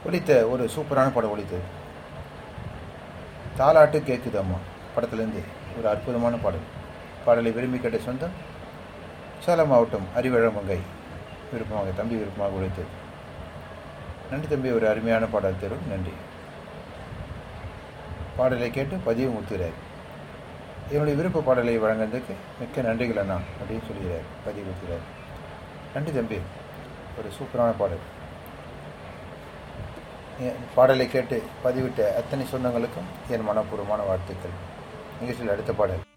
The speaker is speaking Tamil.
ஒழித்த ஒரு சூப்பரான படம் ஒழித்தது தாலாட்டு கேட்குது அம்மா படத்துலேருந்து ஒரு அற்புதமான பாடல் பாடலை விரும்பி கேட்ட சொந்தம் சேலம் மாவட்டம் அறிவழமங்கை விருப்பமாக தம்பி விருப்பமாக உழைத்தது நன்றி தம்பி ஒரு அருமையான பாடல் தரும் நன்றி பாடலை கேட்டு பதிவு முத்துகிறார் என்னுடைய விருப்ப பாடலை வழங்குறதுக்கு மிக்க நன்றிகள் அண்ணா அப்படின்னு சொல்கிறார் பதிவு கொடுக்கிறார் நன்றி தம்பி ஒரு சூப்பரான பாடல் என் பாடலை கேட்டு பதிவிட்ட அத்தனை சொந்தங்களுக்கும் என் மனப்பூர்வமான வாழ்த்துக்கள் நிகழ்ச்சியில் அடுத்த பாடல்